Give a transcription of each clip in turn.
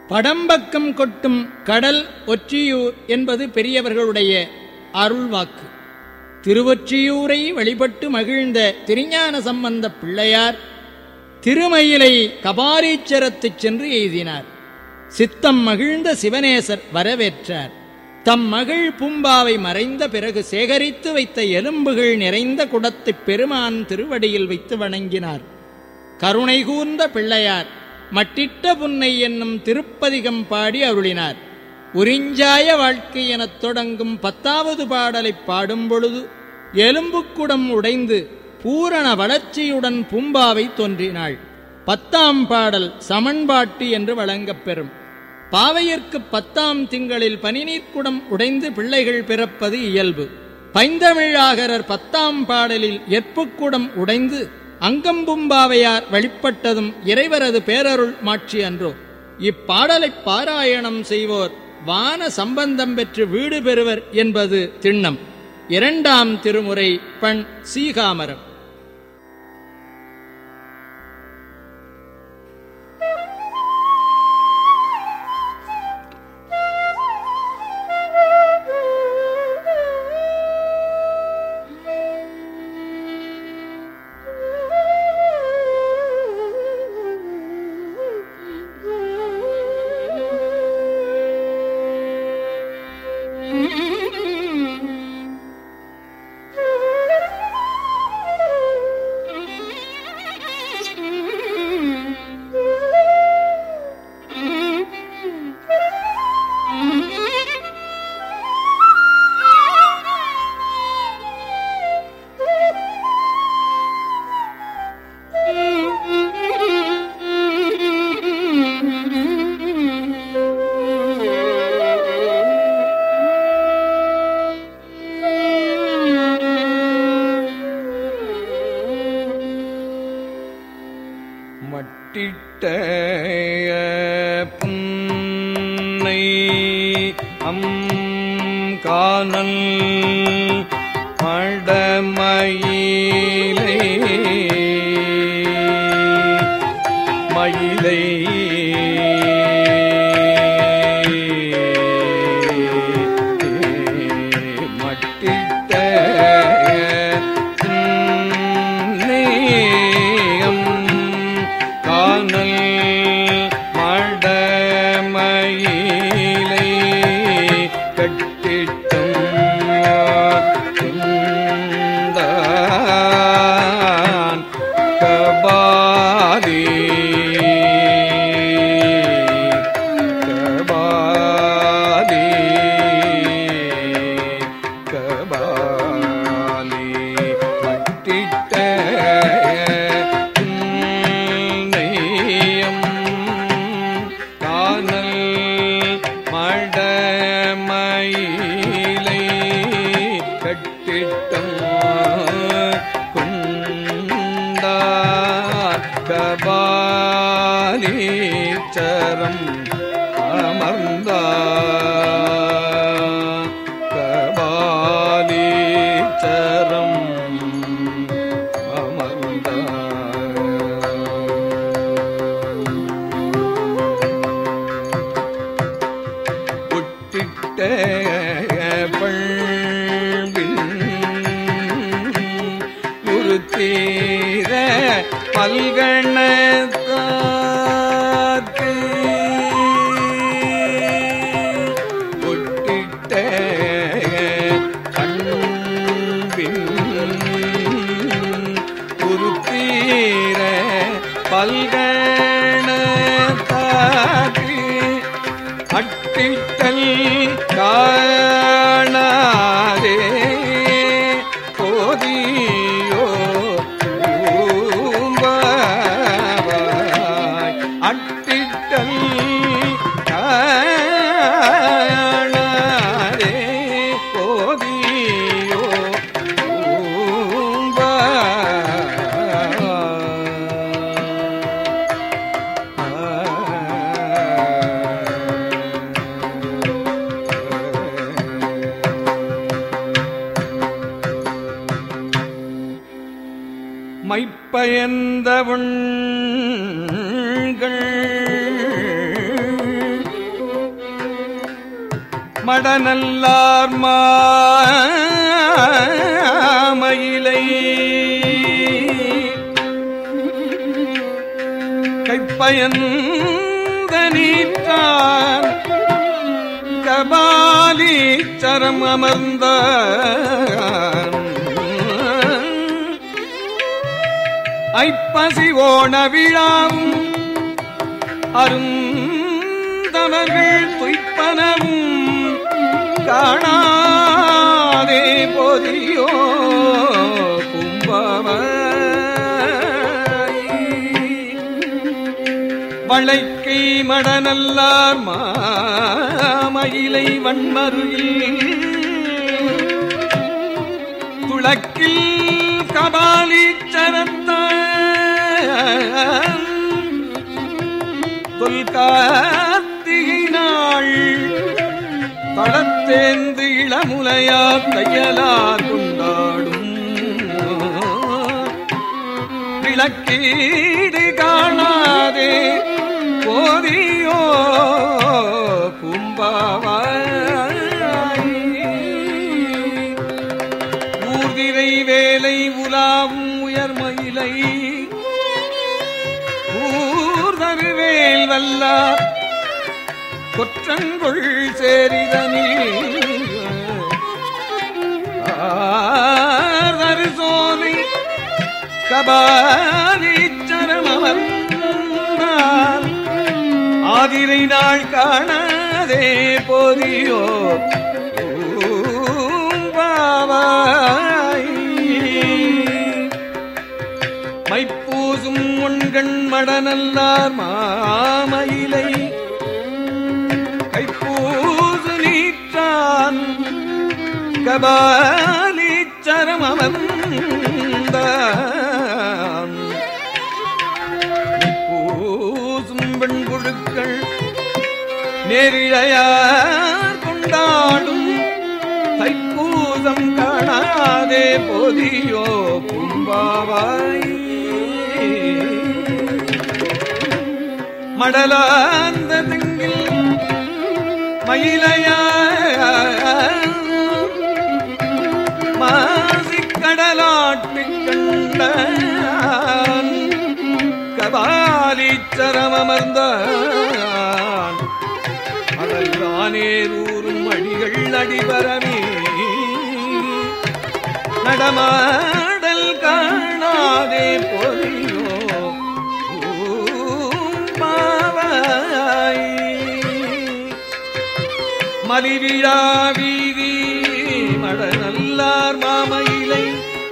படம்பக்கம் கொட்டும் கடல் ஒற்றியூர் என்பது பெரியவர்களுடைய அருள்வாக்கு திருவொற்றியூரை வழிபட்டு மகிழ்ந்த திருஞான சம்பந்த பிள்ளையார் திருமயிலை கபாலீச்சரத்துச் சென்று எய்தினார் சித்தம் மகிழ்ந்த சிவனேசர் வரவேற்றார் தம் மகள் பூம்பாவை மறைந்த பிறகு சேகரித்து வைத்த எலும்புகள் நிறைந்த குடத்தைப் பெருமான் திருவடியில் வைத்து வணங்கினார் கருணை கூர்ந்த பிள்ளையார் மட்டிட்ட புன்னை என்னும் திருப்பதிகம் பாடி அருளினார் உரிஞ்சாய வாழ்க்கை எனத் தொடங்கும் பத்தாவது பாடலைப் பாடும் பொழுது எலும்புக்குடம் உடைந்து பூரண வளர்ச்சியுடன் பூம்பாவை தோன்றினாள் பத்தாம் பாடல் சமன்பாட்டு என்று வழங்கப் பெறும் பாவையர்க்கு பத்தாம் திங்களில் பனிநீர்க்குடம் உடைந்து பிள்ளைகள் பிறப்பது இயல்பு பைந்தமிழாகரர் பத்தாம் பாடலில் எற்புக்குடம் உடைந்து அங்கம்பும்பாவையார் வழிபட்டதும் இறைவரது பேரருள் மாட்சி அன்றோ இப்பாடலைப் பாராயணம் செய்வோர் வான சம்பந்தம் பெற்று வீடு பெறுவர் என்பது திண்ணம் இரண்டாம் திருமுறை பண் சீகாமரம் மட்டிட்ட புன்னை அம் காணல் மடமயிலை மயிலை மட்டிட்ட புன்னையம் காணல் மடமயிலை கட்டிட்டும் கொண்டான் கபாலி கபாலி கபாலி மட்டிட்ட புன்னையம் காணல் மடமயிலை கட்டிட்டம் கொண்டார் கபாலீச்சரம் அமர்ந்தார் கபாலீச்சரம் அமர்ந்தார் ஒட்டிட்ட பண்பின் ஒரு தீர பல்கணத்தாக்கு ஒட்டிட்ட பண்பின் ஒரு தீர பல்கணத்தாக்கு அட்டிட்டல் காணாதே போதியோ பூம்பாவாய் அட்டிட்டல் காணாதே போதியோ பூம்பாவாய் மைப்பயந்தவண்கள் மடநல்லார் மாமயிலை கைப்பயந்த நீற்றான் கபாலி சரம் அமர்ந்த ஐப்பசி ஓண விழாவும் அருந்தவர்கள் துய்ப்பனவும் காணாதே போதியோ கும்பமாய் வளைக்கை மடநல்லார் மாமயிலை வன்மருகில் துளக்கில் கபாலீச்சரத்த தொல்காத்திகை நாள் தளத்தேந்து இளமுலையார் தையலார் கொண்டாடும் விளக்கீடு காணாதே போதியோ கும்பாவாய் ஊர்திரை வேலை உலாவும் உயர்மயிலை ஊர்தருவேல் வல்லார் கொற்றங்கொள் சேரிதனில் ஆர்தரு சோலை கபாலீச்சரமர்ந்தால் ஆதிரை நாள் காணாதே போதியோ பாவாய் மைப்பூசும் உண்கண் மடநல்லார் மாமயிலை கைப்பூசு நீற்றான் கபாலீச்சரம் அமர்ந்தான் பூசும் வெண்குழுக்கள் நேரிழையார் கொண்டாடும் தைப்பூசம் காணாதே போதியோ பும்பாவாய் மடலாந்த திங்கில் மயிலையார் மாசிக்கடலாட்டிக் கண்டான் கபாலீச்சரமர்ந்தான் அழகானேரூரும் அடிகள் அடிபரமே நடமாடல் காணாதே பொறியோ மாவாய் மலிவிழா வீதி மடநல்லார் மாமயிலை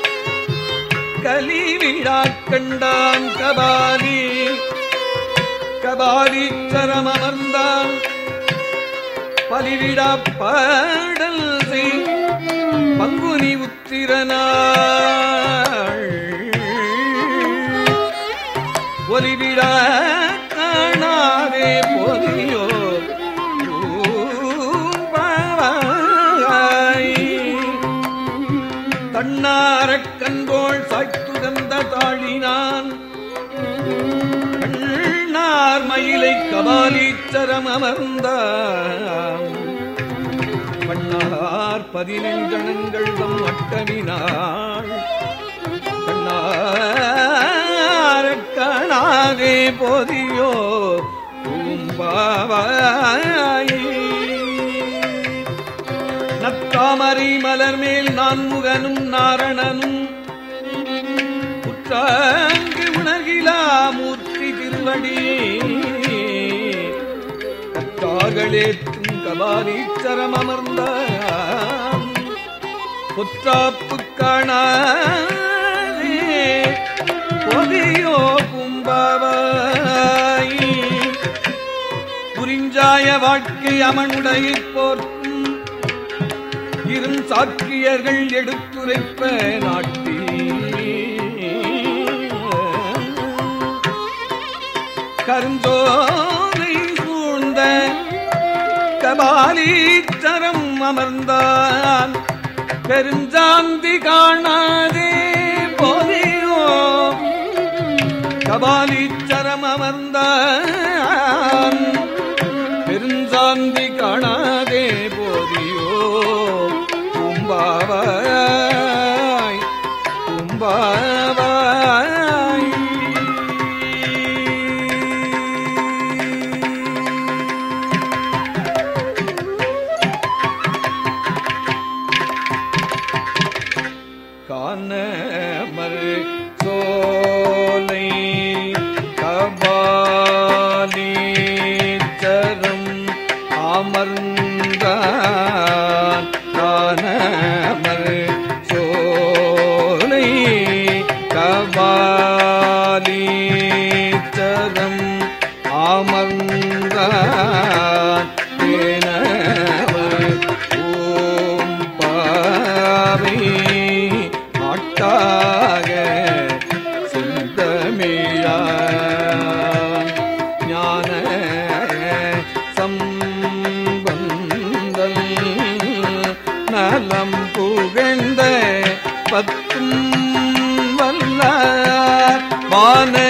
கலிவிழா கண்டான் கபாலி கபாலி சரமர்ந்தான் பலிவிழா பாடல் செய் பங்குனி உத்திரனாள் ஒலிவிழா காணாதே பொலியோ பாவாய் தன்னாரக் கண்போள் சாய்த்துகந்த தாழினான் கண்ணார் மயிலை கபாலீச்சரம் அமர்ந்தான் பண்ணார் பதினெஞ்சனங்கள் தம் அட்டமினாள் கண்ணாரக் காணாதே போதியோ பூம்பாவாய் நத்தாமரை மலர் மேல் நான் முகனும் நாரணனும் குற்றாங்கு உணர்கிலா மூர்த்தி திருவடியே கற்றாகளேற்றும் கபாலீச்சரம் அமர்ந்த பொற்றாப்பு காணாதே பொதியோ கும்பாவாய் புரிஞ்சாய வாழ்க்கை அமனுடைய போர்க்கும் இரும் சாக்கியர்கள் எடுத்துரைப்ப நாட்டி கருந்தோலை சூழ்ந்த கபாலீச்சரம் அமர்ந்தான் பெருஞ்சாந்தி காணாதே போதியோ கபாலீச்சரம் அமர்ந்தான் பெருஞ்சாந்தி காணாதே போதியோ அமர்ந்தான் தேனவர் ஓம் பாவை ஆட்டாக சிந்தமிழா ஞான சம்பந்தல் நலம் புகழ்ந்த பத்தும் வல்ல வான